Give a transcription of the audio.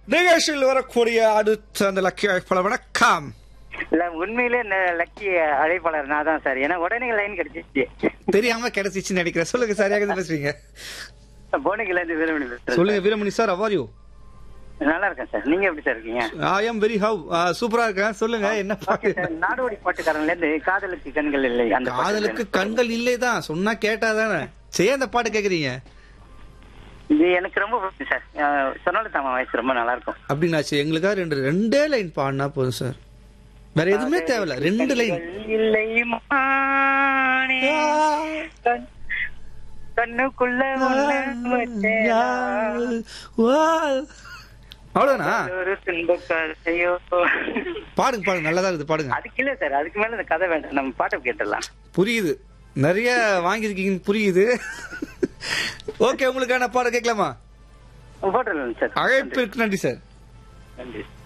நிகழ்ச்சியில் வரக்கூடிய அடுத்த அந்த லக்கி அழைப்பாளர் வணக்கம் இல்ல உண்மையிலே இந்த லக்கி அழைப்பாளர் நான் தான் சார் ஏன்னா உடனே லைன் கிடைச்சிச்சு தெரியாம கிடைச்சிச்சு நினைக்கிறேன் சொல்லுங்க சரியாக தான் பேசுறீங்க போனகில இருந்து வீரமணி பேசுறேன் சொல்லுங்க வீரமணி சார் அவார் யூ நல்லா இருக்கேன் சார் நீங்க எப்படி சார் இருக்கீங்க ஐ எம் வெரி ஹவ் சூப்பரா இருக்கேன் சொல்லுங்க என்ன ஓகே பாட்டு சார் நாடோடி பாட்டுக்காரன்ல இருந்து காதலுக்கு கண்கள் இல்லை அந்த பாட்டு காதலுக்கு சார். கண்கள் இல்லை தான் சொன்னா கேட்டாதானே சரி அந்த பாட்டு கேக்குறீங்க இது எனக்கு ரொம்ப பிடிக்கும் சார் அஹ், சொர்ணலதாமா வாய்ஸ் ரொம்ப நல்லா இருக்கும் அப்படின்னாச்சு எங்களுக்காக ரெண்டு ரெண்டே லைன் பாடினா போதும் சார் வேற எதுவுமே தேவையில்ல ரெண்டு லைன் கண்கள் இல்லை மானே, கண்- கண்ணுக்குள்ள உன்னை வச்சேனா, அவ்வளவுதானா ஒரு துன்பக் கதையோ. பாடுங்க பாடுங்க நல்லதா இருக்குது பாடுங்க அதுக்கு இல்ல சார் அதுக்கு மேல இந்த கதை வேண்டாம் நம்ம பாட்டை கேட்டுடலாம் புரியுது நிறைய வாங்கியிருக்கீங்கன்னு புரியுது ஓகே உங்களுக்கான பாடம் கேட்கலாமா போட்டுடலாம் சார் அழைப்பிற்கு நன்றி சார் நன்றி